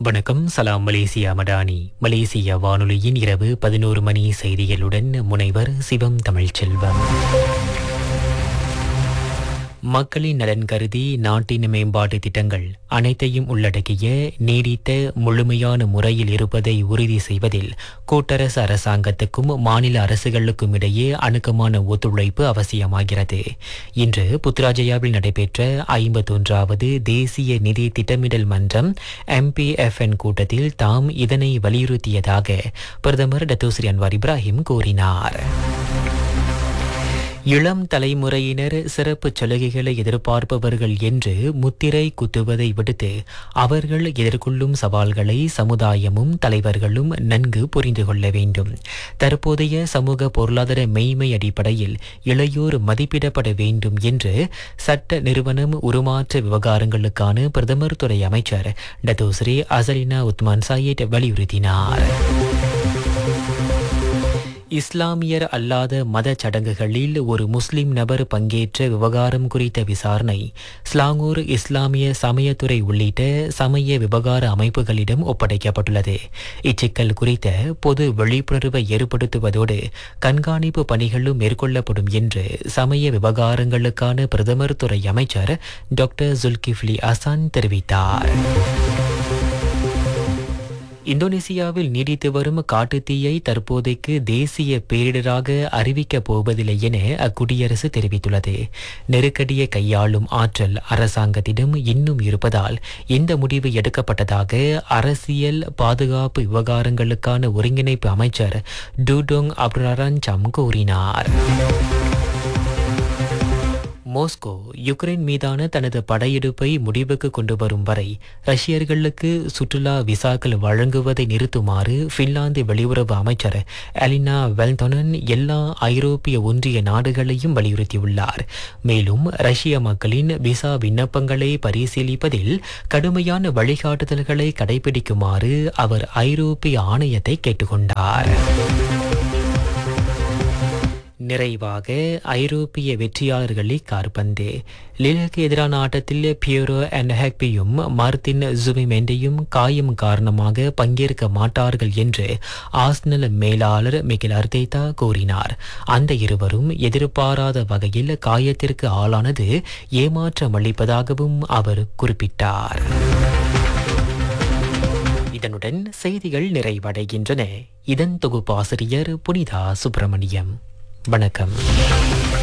வணக்கம் சலாம் மலேசியா மடானி மலேசிய வானொலியின் இரவு பதினோரு மணி செய்திகளுடன் முனைவர் சிவம் தமிழ்ச்செல்வம் மக்களின் நலன் கருதி நாட்டின் மேம்பாட்டு திட்டங்கள் அனைத்தையும் உள்ளடக்கிய நீடித்த முழுமையான முறையில் இருப்பதை உறுதி செய்வதில் கூட்டரசு அரசாங்கத்துக்கும் மாநில அரசுகளுக்கும் இடையே அணுக்கமான ஒத்துழைப்பு அவசியமாகிறது இன்று புத்ராஜயாவில் நடைபெற்ற ஐம்பத்தொன்றாவது தேசிய நிதி திட்டமிடல் மன்றம் எம்பிஎஃப்என் கூட்டத்தில் தாம் இதனை வலியுறுத்தியதாக பிரதமர் டத்தோஸ்ரீ அன்வார் இப்ராஹிம் கூறினார் இளம் தலைமுறையினர் சிறப்பு சலுகைகளை எதிர்பார்ப்பவர்கள் என்று முத்திரை குத்துவதை விடுத்து அவர்கள் எதிர்கொள்ளும் சவால்களை சமுதாயமும் தலைவர்களும் நன்கு புரிந்து கொள்ள வேண்டும் தற்போதைய சமூக பொருளாதார மெய்மை அடிப்படையில் இளையோர் மதிப்பிடப்பட வேண்டும் என்று சட்ட நிறுவனம் உருமாற்ற விவகாரங்களுக்கான பிரதமர் துறை அமைச்சர் டத்தோஸ்ரீ அசலினா உத்மான் சாயிட் வலியுறுத்தினார் இஸ்லாமியர் அல்லாத மத சடங்குகளில் ஒரு முஸ்லிம் நபர் பங்கேற்ற விவகாரம் குறித்த விசாரணை ஸ்லாங்கூர் இஸ்லாமிய சமயத்துறை உள்ளிட்ட சமய விவகார அமைப்புகளிடம் ஒப்படைக்கப்பட்டுள்ளது இச்சிக்கல் குறித்த பொது விழிப்புணர்வை ஏற்படுத்துவதோடு கண்காணிப்பு பணிகளும் மேற்கொள்ளப்படும் என்று சமய விவகாரங்களுக்கான பிரதமர் துறை அமைச்சர் டாக்டர் ஜுல்கிஃப்லி அசான் தெரிவித்தார் இந்தோனேசியாவில் நீடித்து வரும் காட்டுத்தீயை தற்போதைக்கு தேசிய பேரிடராக அறிவிக்கப் போவதில்லை என அக்குடியரசு தெரிவித்துள்ளது நெருக்கடியை கையாளும் ஆற்றல் அரசாங்கத்திடம் இன்னும் இருப்பதால் இந்த முடிவு எடுக்கப்பட்டதாக அரசியல் பாதுகாப்பு விவகாரங்களுக்கான ஒருங்கிணைப்பு அமைச்சர் டூடோங் அப்ரரஞ்சம் கூறினார் மோஸ்கோ யுக்ரைன் மீதான தனது படையெடுப்பை முடிவுக்கு கொண்டு வரும் வரை ரஷ்யர்களுக்கு சுற்றுலா விசாக்கள் வழங்குவதை நிறுத்துமாறு பின்லாந்து வெளியுறவு அமைச்சர் அலினா வெல்தொனன் எல்லா ஐரோப்பிய ஒன்றிய நாடுகளையும் வலியுறுத்தியுள்ளார் மேலும் ரஷ்ய மக்களின் விசா விண்ணப்பங்களை பரிசீலிப்பதில் கடுமையான வழிகாட்டுதல்களை கடைபிடிக்குமாறு அவர் ஐரோப்பிய ஆணையத்தை கேட்டுக்கொண்டார் நிறைவாக ஐரோப்பிய வெற்றியாளர்களை கார்பந்து லிலுக்கு எதிரான ஆட்டத்தில் பியூரோ அண்ட் ஹெக்பியும் மார்டின் ஜுபிமெண்டையும் காயம் காரணமாக பங்கேற்க மாட்டார்கள் என்று ஆஸ்னல் மேலாளர் மிகில் அர்தேதா கூறினார் அந்த இருவரும் எதிர்பாராத வகையில் காயத்திற்கு ஆளானது ஏமாற்றம் அளிப்பதாகவும் அவர் குறிப்பிட்டார் இதனுடன் செய்திகள் நிறைவடைகின்றன இதன் தொகுப்பாசிரியர் புனிதா சுப்பிரமணியம் வணக்கம்